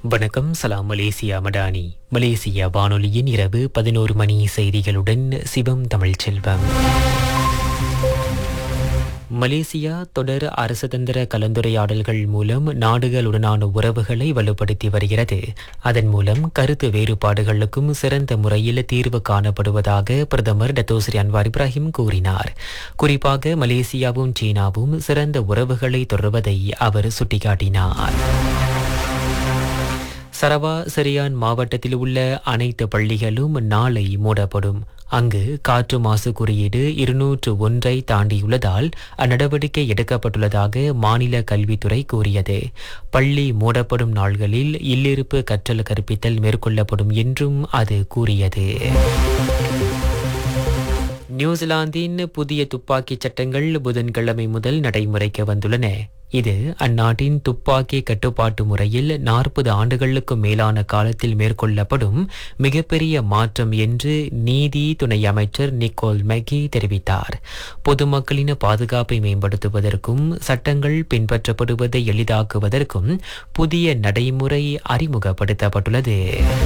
வணக்கம் சலாம் Malaysia Madani Malaysia வானொலியின் இரவு பதினோரு மணி செய்திகளுடன் சிவம் தமிழ் செல்வம் மலேசியா தொடர் அரசதந்திர கலந்துரையாடல்கள் மூலம் நாடுகளுடனான உறவுகளை வலுப்படுத்தி வருகிறது அதன் மூலம் கருத்து வேறுபாடுகளுக்கும் சிறந்த முறையில் தீர்வு காணப்படுவதாக பிரதமர் டத்தோஸ்ரீ அன்வார் இப்ராஹிம் கூறினார் குறிப்பாக மலேசியாவும் சீனாவும் சிறந்த உறவுகளை தொடர்வதை அவர் சுட்டிக்காட்டினார் சரவா சரியான் மாவட்டத்தில் உள்ள அனைத்து பள்ளிகளும் நாளை மூடப்படும் அங்கு காற்று மாசு குறியீடு இருநூற்று ஒன்றை தாண்டியுள்ளதால் அந்நடவடிக்கை எடுக்கப்பட்டுள்ளதாக மாநில கல்வித்துறை கூறியது பள்ளி மூடப்படும் நாள்களில் இல்லிருப்பு கற்றல் கற்பித்தல் மேற்கொள்ளப்படும் என்றும் அது கூறியது நியூசிலாந்தின் புதிய துப்பாக்கிச் சட்டங்கள் புதன்கிழமை முதல் நடைமுறைக்கு வந்துள்ளன இது அந்நாட்டின் துப்பாக்கி கட்டுப்பாட்டு முறையில் நாற்பது ஆண்டுகளுக்கும் மேலான காலத்தில் மேற்கொள்ளப்படும் மிகப்பெரிய மாற்றம் என்று நீதி துணை அமைச்சர் நிக்கோல் மெகி தெரிவித்தார் பொதுமக்களின் பாதுகாப்பை மேம்படுத்துவதற்கும் சட்டங்கள் பின்பற்றப்படுவதை எளிதாக்குவதற்கும் புதிய நடைமுறை அறிமுகப்படுத்தப்பட்டுள்ளது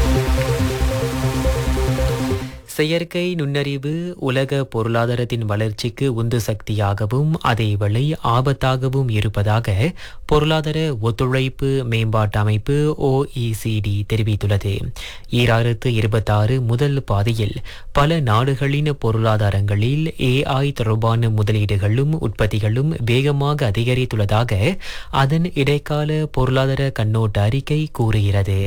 செயற்கை நுண்ணறிவு உலக பொருளாதாரத்தின் வளர்ச்சிக்கு உந்து சக்தியாகவும் அதேவேளை ஆபத்தாகவும் இருப்பதாக பொருளாதார ஒத்துழைப்பு மேம்பாட்டு அமைப்பு ஓஇசிடி தெரிவித்துள்ளது ஈராயிரத்து இருபத்தாறு முதல் பாதியில் பல நாடுகளின் பொருளாதாரங்களில் ஏஐ தொடர்பான முதலீடுகளும் உற்பத்திகளும் வேகமாக அதிகரித்துள்ளதாக அதன் இடைக்கால பொருளாதார கண்ணோட்ட அறிக்கை கூறுகிறது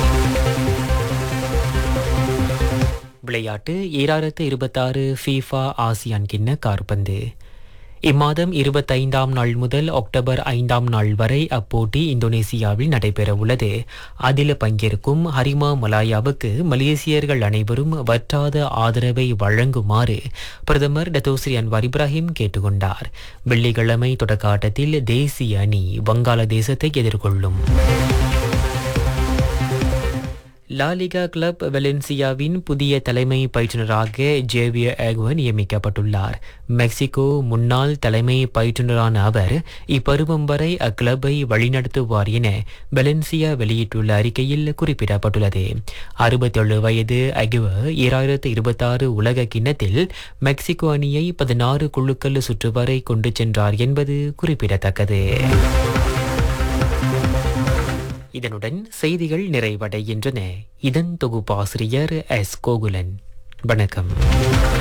விளையாட்டு ஈராயிரத்து இருபத்தாறு ஃபீஃபா ஆசியான் கிண்ண கார்பந்து இம்மாதம் இருபத்தைந்தாம் நாள் முதல் அக்டோபர் ஐந்தாம் நாள் வரை அப்போட்டி இந்தோனேசியாவில் நடைபெற உள்ளது அதில் பங்கேற்கும் ஹரிமா மலாயாவுக்கு மலேசியர்கள் அனைவரும் வற்றாத ஆதரவை வழங்குமாறு பிரதமர் டத்தோஸ்ரீ அன்வார் இப்ராஹிம் கேட்டுக்கொண்டார் வெள்ளிக்கிழமை தொடக்க ஆட்டத்தில் தேசிய அணி வங்காளதேசத்தை எதிர்கொள்ளும் லாலிகா கிளப் வெலன்சியாவின் புதிய தலைமை பயிற்றுனராக ஜேவியர் ஏகுவன் நியமிக்கப்பட்டுள்ளார் மெக்சிகோ முன்னாள் தலைமை பயிற்றுனரான அவர் இப்பருவம் வரை அக்கிளப்பை வழிநடத்துவார் என வெலன்சியா வெளியிட்டுள்ள அறிக்கையில் குறிப்பிடப்பட்டுள்ளது அறுபத்தேழு வயது அகுவ ஈராயிரத்து இருபத்தாறு உலக கிண்ணத்தில் மெக்சிகோ அணியை பதினாறு குழுக்கள் சுற்று வரை கொண்டு சென்றார் என்பது குறிப்பிடத்தக்கது இதனுடன் செய்திகள் நிறைவடைகின்றன இதன் தொகுப்பாசிரியர் எஸ் கோகுலன் வணக்கம்